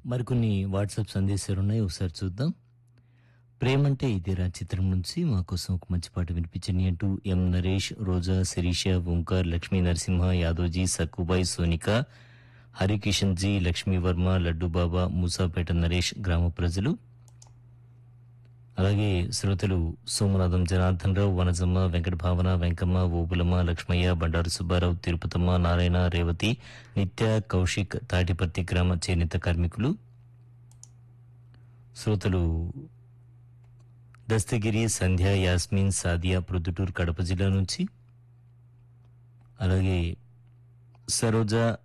మరికొన్ని వాట్సాప్ సందేశాలు ఉన్నాయి ఒకసారి చూద్దాం ప్రేమంటే ఇదేరా చిత్రం నుంచి మా కోసం ఒక మంచి పాట వినిపించండి అంటూ ఎం నరేష్ రోజా శిరీష ఓంకార్ లక్ష్మీ నరసింహ యాదవ్జీ సక్కుబాయ్ సోనిక హరికిషన్ జీ లక్ష్మీ వర్మ లడ్డు బాబా మూసాపేట నరేష్ గ్రామ ప్రజలు అలాగే శ్రోతలు సోమనాథం జనార్దన్ రావు వనజమ్మ వెంకట భావన వెంకమ్మ ఓబులమ్మ లక్ష్మయ్య బండారు సుబ్బారావు తిరుపతమ్మ నారాయణ రేవతి నిత్య కౌశిక్ తాటిపర్తి గ్రామ చేనేత కార్మికులు శ్రోతలు దస్తగిరి సంధ్య యాస్మిన్ సాదియా ప్రొద్దుటూరు కడప జిల్లా నుంచి అలాగే సరోజ